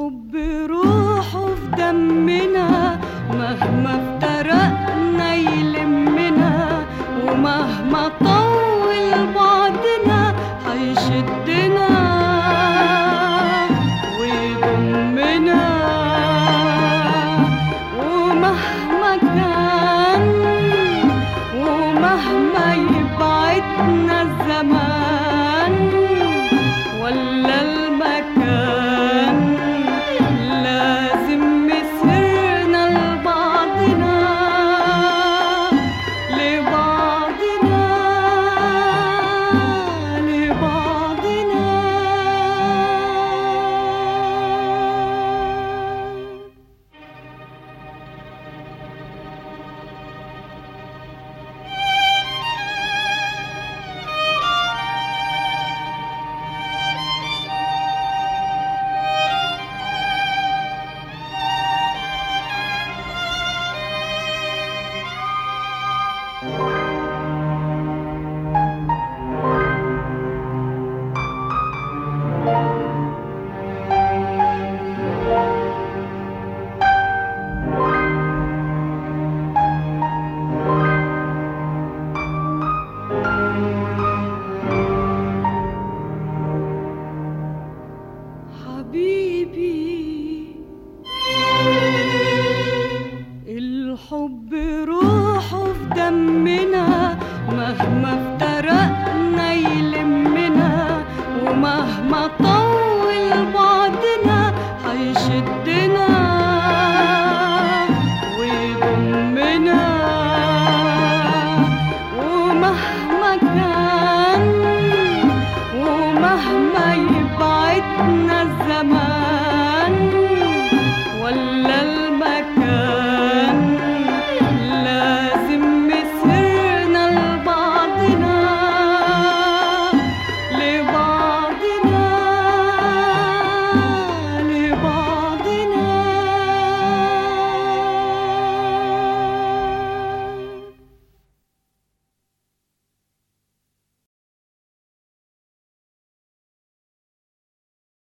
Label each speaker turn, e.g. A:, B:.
A: الحب روحه في دمنا مهما افترقنا يلمنا ومهما طول بعدنا هيشدنا ويضمنا ومهما كان ومهما يبعدنا الزمان ولا المكان لازم مسيرنا لبعضنا لبعضنا لبعضنا حبيبي الحب روحه في دمنا مهما افترقنا يلمنا ومهما طال